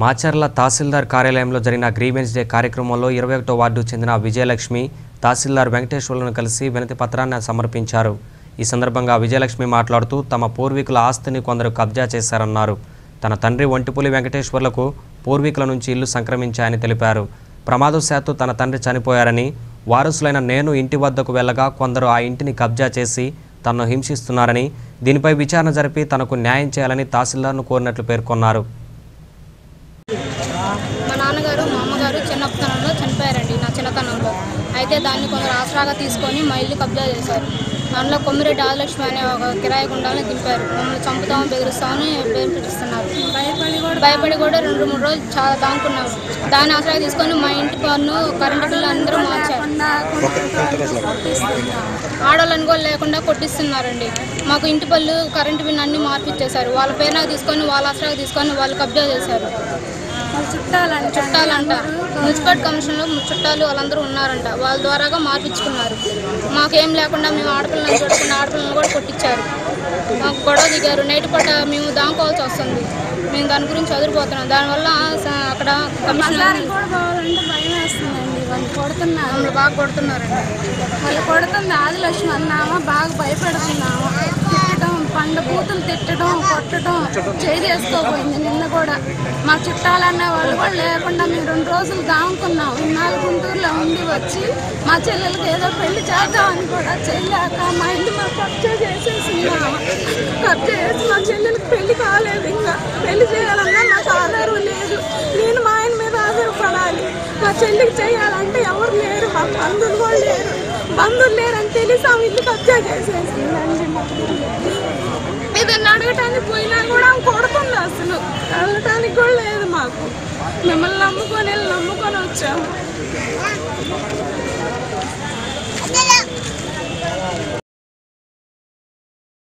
మాచర్ల తహసీల్దార్ కార్యాలయంలో జరిగిన grievance day కార్యక్రమంలో ఇరవై ఒకటో వార్డు చెందిన విజయలక్ష్మి తహసీల్దార్ వెంకటేశ్వర్లను కలిసి వినతి పత్రాన్ని సమర్పించారు ఈ సందర్భంగా విజయలక్ష్మి మాట్లాడుతూ తమ పూర్వీకుల ఆస్తిని కొందరు కబ్జా చేశారన్నారు తన తండ్రి ఒంటిపులి వెంకటేశ్వర్లకు పూర్వీకుల నుంచి ఇల్లు సంక్రమించాయని తెలిపారు ప్రమాదవశాత్తు తన తండ్రి చనిపోయారని వారసులైన నేను ఇంటి వద్దకు వెళ్ళగా కొందరు ఆ ఇంటిని కబ్జా చేసి తనను హింసిస్తున్నారని దీనిపై విచారణ జరిపి తనకు న్యాయం చేయాలని తహసీల్దార్ను కోరినట్లు పేర్కొన్నారు మా నాన్నగారు మా అమ్మగారు చిన్నతనంలో చనిపోయారండి నా చిన్నతనంలో అయితే దాన్ని కొందరు ఆసరాగా తీసుకొని మా ఇల్లు కబ్జా చేశారు దానిలో కొమ్మిరెడ్డి ఆదిలక్ష్మి అనే ఒక కిరాయి గుండాలని దింపారు మమ్మల్ని చంపుతామని బెదిరిస్తామని బెదిరిస్తున్నారు భయపడి కూడా భయపడి కూడా రెండు మూడు రోజులు చాలా దాముకున్నాము దాన్ని ఆసరాగా తీసుకొని మా ఇంటి పన్ను కరెంటు బిల్లు అందరూ మార్చారు ఆడవాళ్ళని కూడా లేకుండా కొట్టిస్తున్నారండి మాకు ఇంటి పళ్ళు కరెంటు బిల్లు అన్ని మార్పిచ్చేశారు వాళ్ళ పేరు నాకు తీసుకొని వాళ్ళ ఆసరాగా తీసుకొని వాళ్ళు కబ్జా చేశారు చుట్టాలంట చుట్టాలంట మున్సిపల్ కమిషన్లో చుట్టాలు వాళ్ళందరూ ఉన్నారంట వాళ్ళ ద్వారాగా మార్పించుకున్నారు మాకేం లేకుండా మేము ఆడపిల్లలను కొట్టుకున్న ఆడపిల్లలను కూడా కొట్టించారు మాకు గొడవ దిగారు నైట్ పూట మేము దాముకోవాల్సి వస్తుంది మేము దాని గురించి చదిరిపోతున్నాం దానివల్ల స- అక్కడ కమిషనర్ కూడా పోవాలంటే భయం వేస్తుందండి వాళ్ళు కొడుతున్నారు మమ్మల్ని బాగా కొడుతున్నారండి వాళ్ళు కొడుతుంది ఆదిలక్ష్మి అన్నామా బాగా భయపెడుతున్నాము తిట్టడం పండు బూతులు తిట్టడం కొట్టడం చేయి చేసుకోపోయింది నిన్న కూడా మా చుట్టాలన్న వాళ్ళు కూడా లేకుండా మేము రెండు రోజులు దాముకున్నాం ఇన్నాళ్ళు గుంటూరులో ఉండి వచ్చి మా చెల్లెలకి ఏదో పెళ్లి చేద్దామని కూడా చెల్లాక మా ఇంటి మా కబ్జా చేసేసిన్నాము కబ్జా చేసి మా చెల్లెలకి పెళ్లి కాలేదు ఇంకా పెళ్లి చేయాలన్నా నాకు ఆధారం లేదు నేను మా ఆయన మీద ఆధారపడాలి మా చెల్లికి చేయాలంటే ఎవరు లేరు మా బంధువులు కూడా లేరు బంధువులు లేరని తెలిసి ఆమె ఇల్లు కబ్జా చేసేసిందండి మాకు. ఏదన్నా అడగటానికి పోయినా కూడా ఆమె కొడుతుంది అసలు వెళ్ళటానికి కూడా లేదు మాకు మిమ్మల్ని నమ్ముకొని వెళ్ళి నమ్ముకొని వచ్చాము